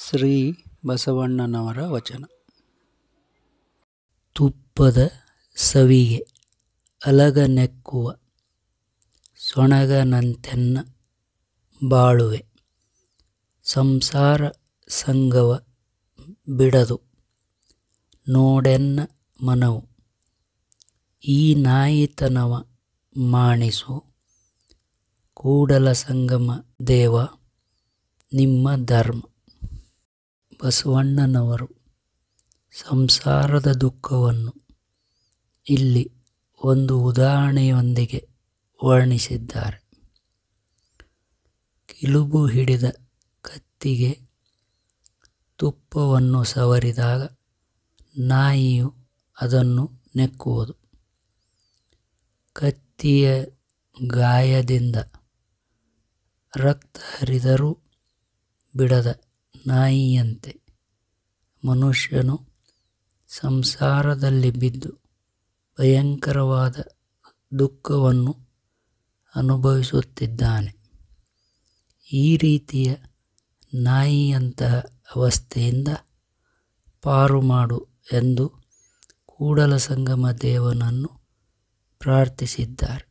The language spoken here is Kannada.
ಶ್ರೀ ಬಸವಣ್ಣನವರ ವಚನ ತುಪ್ಪದ ಸವಿಗೆ ಅಲಗನೆಕ್ಕುವ ಸೊಣಗನಂತೆನ್ನ ಬಾಳುವೆ ಸಂಸಾರ ಸಂಗವ ಬಿಡದು ನೋಡೆನ್ನ ಮನವು ಈ ನಾಯಿತನವ ಮಾಣಿಸು ಕೂಡಲ ಸಂಗಮ ದೇವ ನಿಮ್ಮ ಧರ್ಮ ಬಸವಣ್ಣನವರು ಸಂಸಾರದ ದುಃಖವನ್ನು ಇಲ್ಲಿ ಒಂದು ಉದಾಹರಣೆಯೊಂದಿಗೆ ವರ್ಣಿಸಿದ್ದಾರೆ ಕಿಲುಬು ಹಿಡಿದ ಕತ್ತಿಗೆ ತುಪ್ಪವನ್ನು ಸವರಿದಾಗ ನಾಯಿಯು ಅದನ್ನು ನೆಕ್ಕುವುದು ಕತ್ತಿಯ ಗಾಯದಿಂದ ರಕ್ತ ಹರಿದರೂ ಬಿಡದ ನಾಯಿಯಂತೆ ಮನುಷ್ಯನು ಸಂಸಾರದಲ್ಲಿ ಬಿದ್ದು ಭಯಂಕರವಾದ ದುಃಖವನ್ನು ಅನುಭವಿಸುತ್ತಿದ್ದಾನೆ ಈ ರೀತಿಯ ನಾಯಿಯಂತಹ ಅವಸ್ಥೆಯಿಂದ ಪಾರು ಮಾಡು ಎಂದು ಕೂಡಲ ಸಂಗಮ ದೇವನನ್ನು ಪ್ರಾರ್ಥಿಸಿದ್ದಾರೆ